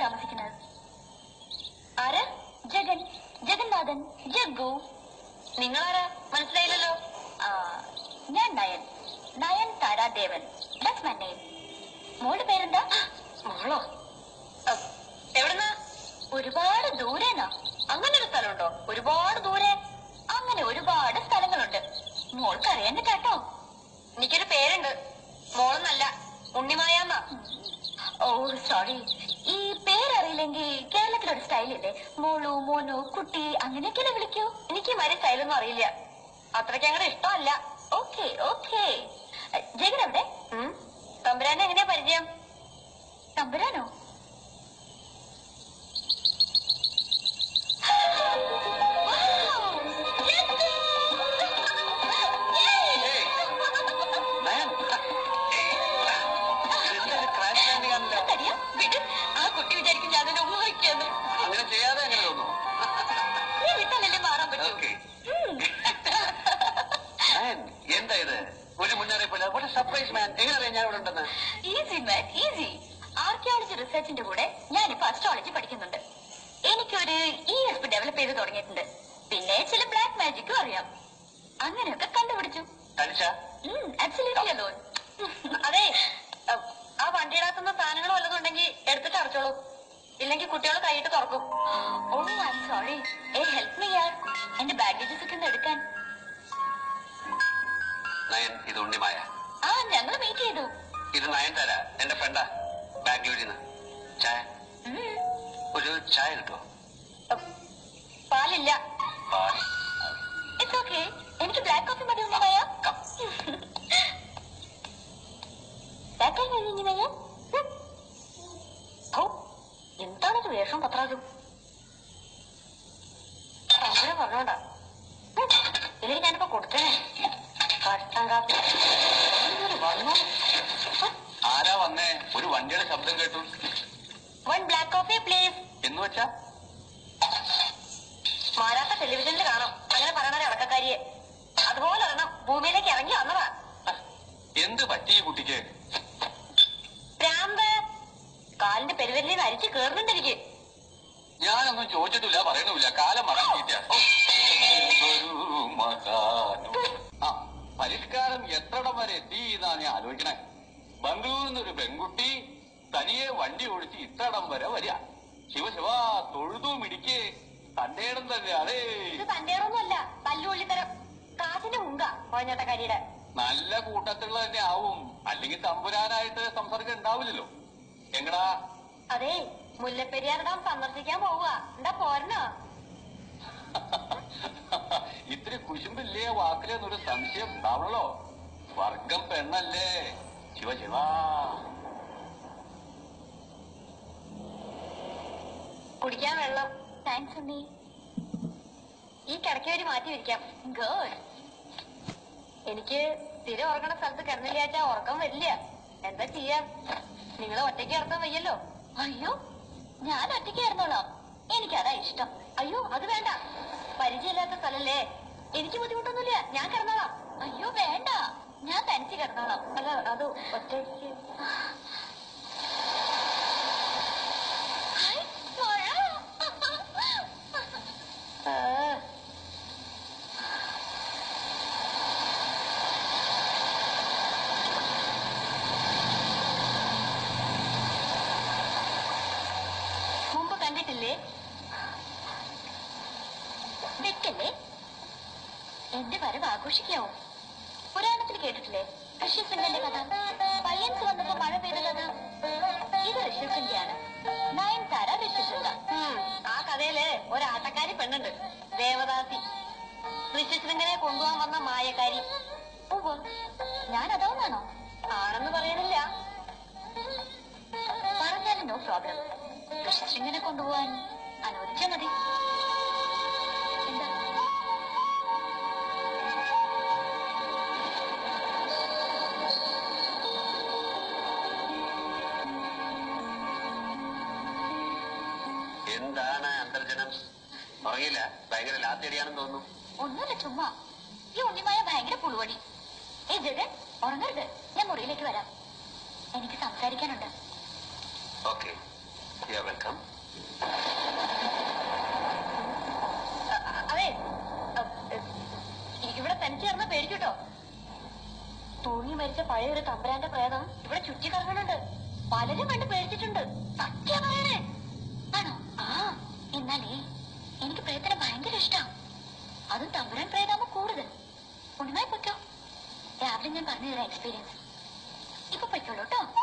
താമസിക്കുന്നത് ആര് ജഗൻ ജഗന്നാഥൻ ജഗ്ഗു നിങ്ങളാരാ മനസ്സിലായില്ലല്ലോ ആ, ഞാൻ Nayan Nayan Taradevan that's my name മോളുടെ പേരെന്താ മോളോ എവിടുന്ന ഒരുപാട് ദൂരേന്നാ അങ്ങനെ ഒരു സ്ഥലമുണ്ടോ ഒരുപാട് ദൂരെ അങ്ങനെ ഒരുപാട് സ്ഥലങ്ങളുണ്ട് മോൾക്ക് അറിയാൻ കേട്ടോ എനിക്കൊരു പേരുണ്ട് മോളെന്നല്ല ഉണ്ണിമായാമ്മ ഓ സോറി ഈ പേരറിയില്ലെങ്കിൽ കേരളത്തിലൊരു സ്റ്റൈലില്ലേ മോളു മോനു കുട്ടി അങ്ങനെയൊക്കെയല്ലേ വിളിക്കൂ എനിക്ക് മരി സ്റ്റൈലൊന്നും അറിയില്ല അത്രയ്ക്ക് അങ്ങോട്ട് ഇഷ്ടമല്ല ഓക്കെ ഓക്കെ ജഗൻ എവിടെ തമ്പുരാനെ എങ്ങനെയാ പരിചയം തമ്പുരാനോ നയൻ ഇതെന്തൊരു ക്രാഷ് ലാൻഡിംഗ് ആണല്ലോ തടിയാ, വിട്. ആ കുട്ടി വിചാരിക്കും ഞാൻ അതിനെ ഉപയോഗിക്കാന്ന് അങ്ങനെ ചെയ്യാതെ അങ്ങനെ തോന്നുന്നു നീ വിട്ടാലല്ലേ മാറാൻ പറ്റൂ ഓക്കെ ഉം. നയൻ എന്താ ഇത് ഒരു മുന്നറിയിപ്പില്ല ഒരു സർപ്രൈസ് മാൻ എങ്ങനെ അറിയാം ഞാൻ ഇവിടെ ഉണ്ടെന്ന് ഈസി മാൻ ഈസി ആർക്കിയോളജി റിസർച്ചിന്റെ കൂടെ ഞാനിപ്പോ അസ്ട്രോളജി പഠിക്കുന്നുണ്ട് എനിക്കൊരു ഇ എസ് പി ഡെവലപ്പ് ചെയ്ത് തുടങ്ങിയിട്ടുണ്ട് പിന്നെ ചില ബ്ലാക്ക് മാജിക്കും അറിയാം അങ്ങനെയൊക്കെ കണ്ടുപിടിച്ചു കഴിച്ച അബ്സല്യൂട്ട്ലി അലോൺ അതെ അഹ്, ആ വണ്ടിയിടത്തുനിന്ന് സാധനങ്ങൾ വല്ലതും ഉണ്ടെങ്കിൽ എടുത്തിട്ട് അടച്ചോളൂ ഇല്ലെങ്കിൽ കുട്ടികൾ കൈയിട്ട് തുറക്കും oh I sorry hey help me യാർ എന്റെ ബാഗേജസ് ഒക്കെ ഒന്ന് എടുക്കാൻ നയൻ ഇത് ഉണ്ണിമായ ആ ഞങ്ങൾ മീറ്റ് ചെയ്തു ഇത് നയൻ തര എന്റെ ഫ്രണ്ടാ ബാംഗ്ലൂരിൽ നിന്ന് ചായ ഉം. ഒരു ചായ കിട്ടുമോ അഹ്, പാലില്ല പാൽ ഇറ്റ്സ് ഓക്കെ എനിക്ക് ബ്ലാക്ക് കോഫി മതി ഉണ്ണിമായ കം. ബ്ലാക്ക് കോഫി മതി ഉണ്ണിമായ ഉം. ഓ എന്താണത് വേഷം പത്രാജു അങ്ങനെ പറഞ്ഞോണ്ടാ ഉം. ഇല്ലെങ്കിൽ ഞാനിപ്പോ കൊടുത്തേനെ കഷ്ടം കാപ്പി ഇതൊരു വന്നു ആരാ വന്നേ ഒരു വണ്ടിയുടെ ശബ്ദം കേട്ടു വൺ ബ്ലാക്ക് കോഫി പ്ലീസ് എന്ന് വെച്ചാ മാരാത്ത ടെലിവിഷനിൽ കാണാം അങ്ങനെ പറയണ അടക്കക്കാരിയെ അതുപോലെ ഒരെണ്ണം ഭൂമിയിലേക്ക് ഇറങ്ങി വന്നതാ എന്ത് പറ്റി ഈ കുട്ടിക്ക് ഭ്രാന്ത് കാലിന്റെ പെരുവരിൽ അരിച്ച് കേറുന്നുണ്ടെനിക്ക് ഞാനൊന്നും ചോദിച്ചിട്ടില്ല പറയണമില്ല കാലം മറന്നിട്ട ആ പരിഷ്കാരം എത്രടം വരെ എത്തി എന്നാണ് ഞാൻ ആലോചിക്കണേ ബംഗളൂരിൽ നിന്ന് ഒരു പെൺകുട്ടി തനിയെ വണ്ടി ഓടിച്ച് ഇത്രടം വരെ വരിക ശിവശിവ തൊഴുതു മിടിക്ക് തന്റെ ഇടം തന്നെ അതേ ഇത് തന്റേറൊന്നുമല്ല തല്ലുകൊള്ളിത്തരം കാശിന്റെ മുങ്ക കോഞ്ഞട്ടക്കാരിയുടെ നല്ല കൂട്ടത്തിലുള്ള തന്നെ ആവും അല്ലെങ്കിൽ തമ്പുരാനായിട്ട് സംസർഗം ഉണ്ടാവില്ലല്ലോ എങ്ങടാ അതെ മുല്ലപ്പെരിയാർ ഡാം സന്ദർശിക്കാൻ പോവുക എന്താ പോരണോ ഇത്തിരി കുശുമ്പില്ലേ വാക്കിലെന്നൊരു സംശയം ഉണ്ടാവണല്ലോ വർഗം പെണ്ണല്ലേ ശിവ ശിവ കുടിക്കാൻ വെള്ളം താങ്ക്സ് ഉണ്ണി ഈ കിടക്കി വരി മാറ്റി വെക്കാം ഗുഡ് എനിക്ക് സ്ഥിരം ഉറങ്ങണ സ്ഥലത്ത് കിടന്നില്ലാച്ചാ ഉറക്കം വരില്ല എന്താ ചെയ്യാം നിങ്ങൾ ഒറ്റയ്ക്ക് കിടത്താൻ വയ്യല്ലോ അയ്യോ ഞാൻ ഒറ്റയ്ക്ക് കിടന്നോളാം എനിക്കതാ ഇഷ്ടം അയ്യോ അത് വേണ്ട പരിചയമില്ലാത്ത സ്ഥലല്ലേ എനിക്ക് ബുദ്ധിമുട്ടൊന്നുമില്ല ഞാൻ കിടന്നോളാം അയ്യോ വേണ്ട ഞാൻ തനിച്ച് കിടന്നോളാം അല്ല അത് ഒറ്റയ്ക്ക് ഹായ്, മഴ. ആ. മുമ്പ് കണ്ടിട്ടില്ലേ വെക്കല്ലേ എന്റെ വരവ് ആഘോഷിക്കാവോ പുരാണത്തിൽ കേട്ടിട്ടില്ലേ ഋഷ്യസിംഗന്റെ കഥ പയ്യൻസ് വന്നപ്പോ മഴ പെയ്തത് ഇത് ഋഷ്യസിംഗയാണ് നയൻതാര ഋഷ്യസിംഗ ആ കഥയില് ഒരാട്ടക്കാരി പെണ്ണുണ്ട് ദേവദാസി ഋഷ്യശൃംഗനെ കൊണ്ടുപോകാൻ വന്ന മായക്കാരി ഉവ്വ് ഞാൻ അതാവുന്നാണോ ആണെന്ന് പറയണില്ല പറഞ്ഞാലും നോ പ്രോബ്ലം ഋഷ്യശൃംഗനെ കൊണ്ടുപോകാൻ അനുവദിച്ചാ മതി എന്താ എന്താണ് അന്തർജനം ഉറങ്ങില്ല ഭയങ്കര ലാത്തിയടിയാണെന്ന് തോന്നുന്നു ഒന്നുമില്ല ചുമ്മാ ഈ ഉണ്ണിമായ ഭയങ്കര പുളുവടി ഏ ജഗൻ ഉറങ്ങരുത് ഞാൻ മുറിയിലേക്ക് വരാം എനിക്ക് സംസാരിക്കാനുണ്ട് ഓക്കെ വെൽക്കം അ- അ- അതെ അ, എ, ഇവിടെ തനിച്ച് കിടന്ന പേടിക്കൂട്ടോ തൂങ്ങി മരിച്ച പഴയ ഒരു തമ്പുരാന്റെ പ്രേതം ഇവിടെ ചുറ്റി കറങ്ങുന്നുണ്ട് പലരും കണ്ട് പേടിച്ചിട്ടുണ്ട് സത്യ പറയണേ ആണോ ആ എന്നാലേ എനിക്ക് പ്രേതത്തിനെ ഭയങ്കര ഇഷ്ടം അതും തമ്പുരാൻ പ്രേതാമോ കൂടുതൽ ഉണ്മായി പൊയ്ക്കോ രാവിലെ ഞാൻ പറഞ്ഞു തരാം എക്സ്പീരിയൻസ് ഇപ്പൊ പൊയ്ക്കോളൂ കേട്ടോ